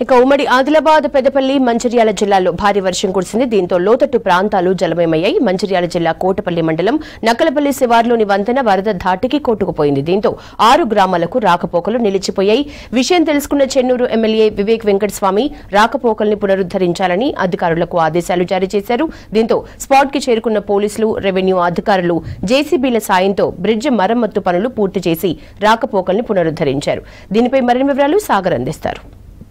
ఇక ఉమ్మడి ఆదిలాబాద్ పెద్దపల్లి మంచిర్యాల జిల్లాల్లో భారీ వర్షం కురిసింది దీంతో లోతట్టు ప్రాంతాలు జలమయమయ్యాయి మంచిర్యాల జిల్లా కోటపల్లి మండలం నక్కలపల్లి శివార్లోని వంతెన వరద ధాటికి కొట్టుకుపోయింది దీంతో ఆరు గ్రామాలకు రాకపోకలు నిలిచిపోయాయి విషయం తెలుసుకున్న చెన్నూరు ఎమ్మెల్యే వివేక్ వెంకటస్వామి రాకపోకల్ని పునరుద్దరించాలని అధికారులకు ఆదేశాలు జారీ చేశారు దీంతో స్పాట్ కి చేరుకున్న పోలీసులు రెవెన్యూ అధికారులు జేసీబీల సాయంతో బ్రిడ్జ్ మరమ్మత్తు పనులు పూర్తి చేసి రాకపోకల్ని పునరుద్దరించారు దీనిపై మరిన్ని వివరాలు సాగర్ అందిస్తారు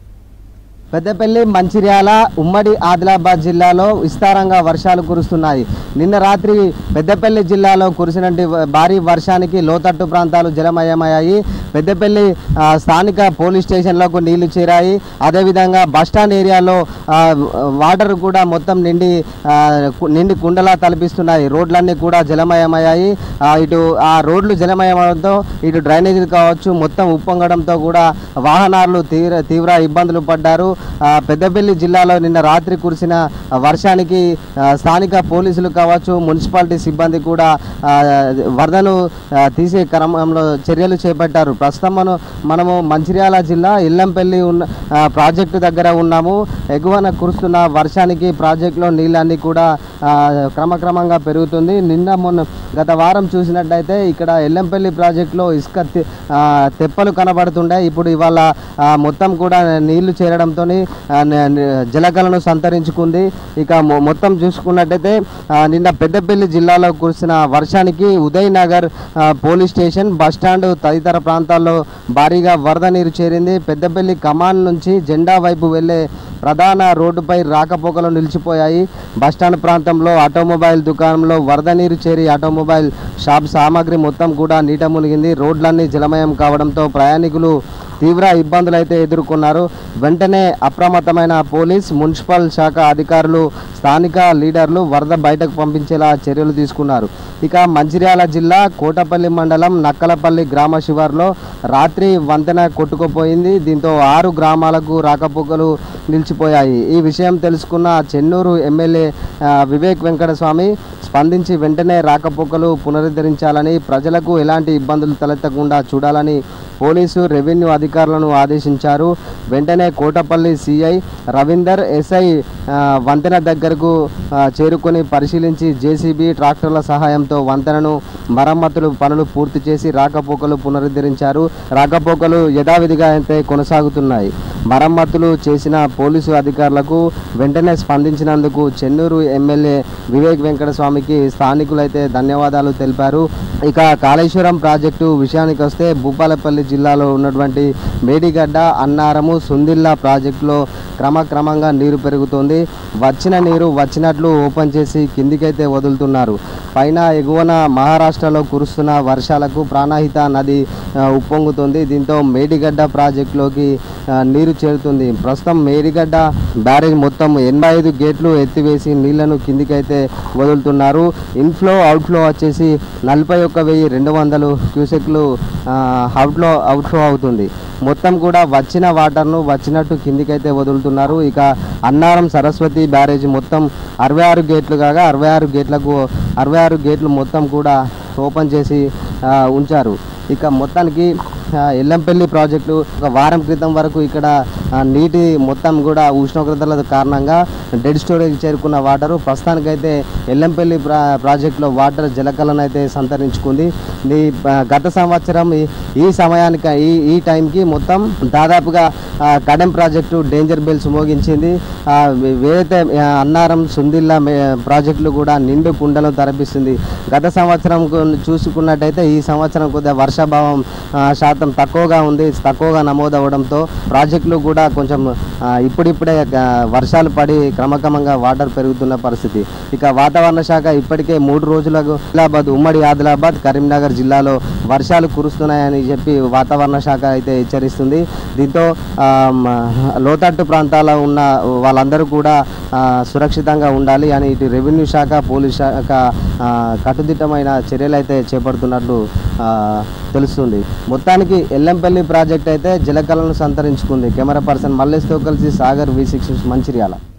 పెద్దపల్లి మంచిర్యాల ఉమ్మడి ఆదిలాబాద్ జిల్లాలో విస్తారంగా వర్షాలు కురుస్తున్నాయి నిన్న రాత్రి పెద్దపల్లి జిల్లాలో కురిసినటువంటి భారీ వర్షానికి లోతట్టు ప్రాంతాలు జలమయమయ్యాయి పెద్దపల్లి ఆ, స్థానిక పోలీస్ స్టేషన్లకు నీళ్లు చేరాయి అదేవిధంగా బస్టాండ్ ఏరియాలో ఆ, వాటర్ కూడా మొత్తం నిండి ఆ, కు- నిండి కుండలా తలపిస్తున్నాయి రోడ్లన్నీ కూడా జలమయమయ్యాయి ఆ, ఇటు ఆ రోడ్లు జలమయమవడంతో ఇటు డ్రైనేజీలు కావచ్చు మొత్తం ఉప్పొంగడంతో కూడా వాహనాలు తీవ్ర తీవ్ర ఇబ్బందులు పడ్డారు ఆ, పెద్దపల్లి జిల్లాలో నిన్న రాత్రి కురిసిన వర్షానికి ఆ, స్థానిక పోలీసులు కావచ్చు మున్సిపాలిటీ సిబ్బంది కూడా ఆ, వరదను ఆ, తీసే క్రమంలో చర్యలు చేపట్టారు ప్రస్తుతం మనం మనము మంచిర్యాల జిల్లా ఇల్లంపల్లి ఉన్న ఆ, ప్రాజెక్టు దగ్గర ఉన్నాము ఎగువన కురుస్తున్న వర్షానికి ప్రాజెక్టులో నీళ్ళన్నీ కూడా ఆ, క్రమక్రమంగా పెరుగుతుంది నిన్న మొన్న గత వారం చూసినట్టయితే ఇక్కడ ఎల్లంపల్లి ప్రాజెక్టులో ఇసుక తె- ఆ, తెప్పలు కనబడుతుండే ఇప్పుడు ఇవాళ ఆ, మొత్తం కూడా నీళ్లు చేరడంతో జలకలను సంతరించుకుంది ఇక మొ- మొత్తం చూసుకున్నట్టయితే ఆ, నిన్న పెద్దపల్లి జిల్లాలో కురిసిన వర్షానికి ఉదయ్ నగర్ ఆ, పోలీస్ స్టేషన్ బస్టాండ్ తదితర ప్రాంతాల్లో భారీగా వరద నీరు చేరింది పెద్దపల్లి కమాన్ నుంచి జెండా వైపు వెళ్లే ప్రధాన రోడ్డుపై రాకపోకలు నిలిచిపోయాయి బస్టాండ్ ప్రాంతంలో ఆటోమొబైల్ దుకాణంలో వరద నీరు చేరి ఆటోమొబైల్ షాప్ సామాగ్రి మొత్తం కూడా నీట మునిగింది రోడ్లన్నీ జలమయం కావడంతో ప్రయాణికులు తీవ్ర ఇబ్బందులు అయితే ఎదుర్కొన్నారు వెంటనే అప్రమత్తమైన పోలీస్ మున్సిపల్ శాఖ అధికారులు స్థానిక లీడర్లు వరద బయటకు పంపించేలా చర్యలు తీసుకున్నారు ఇక మంచిర్యాల జిల్లా కోటపల్లి మండలం నక్కలపల్లి గ్రామ శివారులో రాత్రి వంతెన కొట్టుకుపోయింది దీంతో ఆరు గ్రామాలకు రాకపోకలు నిలిచిపోయాయి ఈ విషయం తెలుసుకున్న చెన్నూరు ఎమ్మెల్యే ఆ, వివేక్ వెంకటస్వామి స్పందించి వెంటనే రాకపోకలు పునరుద్ధరించాలని ప్రజలకు ఎలాంటి ఇబ్బందులు తలెత్తకుండా చూడాలని పోలీసు రెవెన్యూ అధికారులను ఆదేశించారు వెంటనే కోటపల్లి సిఐ రవీందర్ ఎస్ఐ ఆ, వంతెన దగ్గరకు ఆ, చేరుకొని పరిశీలించి జేసీబీ ట్రాక్టర్ల సహాయంతో వంతెనను మరమ్మతులు పనులు పూర్తి చేసి రాకపోకలు పునరుద్ధరించారు రాకపోకలు యథావిధిగా అయితే కొనసాగుతున్నాయి మరమ్మతులు చేసిన పోలీసు అధికారులకు వెంటనే స్పందించినందుకు చెన్నూరు ఎమ్మెల్యే వివేక్ వెంకటస్వామికి స్థానికులైతే ధన్యవాదాలు తెలిపారు ఇక కాళేశ్వరం ప్రాజెక్టు విషయానికి వస్తే భూపాలపల్లి జిల్లాలో ఉన్నటువంటి మేడిగడ్డ అన్నారము సుందిల్లా ప్రాజెక్టులో క్రమక్రమంగా నీరు పెరుగుతుంది వచ్చిన నీరు వచ్చినట్లు ఓపెన్ చేసి కిందికైతే వదులుతున్నారు పైన ఎగువన మహారాష్ట్రలో కురుస్తున్న వర్షాలకు ప్రాణహిత నది ఆ, ఉప్పొంగుతుంది దీంతో మేడిగడ్డ ప్రాజెక్టులోకి ఆ, నీరు చేరుతుంది ప్రస్తుతం మేడిగడ్డ బ్యారేజ్ మొత్తం ఎనభై ఐదు గేట్లు ఎత్తివేసి నీళ్లను కిందికైతే వదులుతున్నారు ఇన్ఫ్లో అవుట్ఫ్లో వచ్చేసి నలభై ఒక్క వెయ్యి రెండు వందలు క్యూసెక్లు ఆ, అవుట్ఫ్లో అవుట్ఫ్లో అవుతుంది మొత్తం కూడా వచ్చిన వాటర్ను వచ్చినట్టు కిందికైతే వదులుతున్నారు ఇక అన్నారం సరస్వతి బ్యారేజ్ మొత్తం అరవై ఆరు గేట్లు కాగా అరవై ఆరు గేట్లకు అరవై ఆరు గేట్లు మొత్తం కూడా ఓపెన్ చేసి ఆ, ఉంచారు ఇక మొత్తానికి ఆ, ఎల్లంపల్లి ప్రాజెక్టు ఒక వారం క్రితం వరకు ఇక్కడ ఆ, నీటి మొత్తం కూడా ఉష్ణోగ్రతల కారణంగా డెడ్ స్టోరేజ్ చేరుకున్న వాటరు ప్రస్తుతానికైతే ఎల్లంపల్లి ప్రా ప్రాజెక్టులో వాటర్ జలకలను అయితే సంతరించుకుంది ఈ ఆ, గత సంవత్సరం ఈ- ఈ సమయానికి ఈ ఈ టైంకి మొత్తం దాదాపుగా ఆ, కడెం ప్రాజెక్టు డేంజర్ బెల్స్ మోగించింది ఆ, వే- వేరైతే ఆ, అన్నారం సుందిల్లా మే- ప్రాజెక్టులు కూడా నిండు కుండలు తరపిస్తుంది గత సంవత్సరం కు- చూసుకున్నట్టయితే ఈ సంవత్సరం కొద్దిగా వర్షాభావం ఆ, శాతం తక్కువగా ఉంది తక్కువగా నమోదవడంతో ప్రాజెక్టులు కూడా కొంచెం ఆ, ఇప్పుడిప్పుడే ఆ, వర్షాలు పడి క్రమక్రమంగా వాటర్ పెరుగుతున్న పరిస్థితి ఇక వాతావరణ శాఖ ఇప్పటికే మూడు రోజులకు ఆదిలాబాద్ ఉమ్మడి ఆదిలాబాద్ కరీంనగర్ జిల్లాలో వర్షాలు కురుస్తున్నాయని చెప్పి వాతావరణ శాఖ అయితే హెచ్చరిస్తుంది దీంతో ఆ, మ- లోతట్టు ప్రాంతాల్లో ఉన్న వాళ్ళందరూ కూడా ఆ, సురక్షితంగా ఉండాలి అని ఇటు రెవెన్యూ శాఖ పోలీస్ శాఖ ఆ, కట్టుదిట్టమైన చర్యలు అయితే చేపడుతున్నట్లు ఆ, తెలుస్తుంది మొత్తానికి ఎల్లంపల్లి ప్రాజెక్ట్ అయితే జలకలను సంతరించుకుంది కెమెరా పర్సన్ మల్లేష్తో కలిసి సాగర్ వి సిక్స్ మంచిర్యాల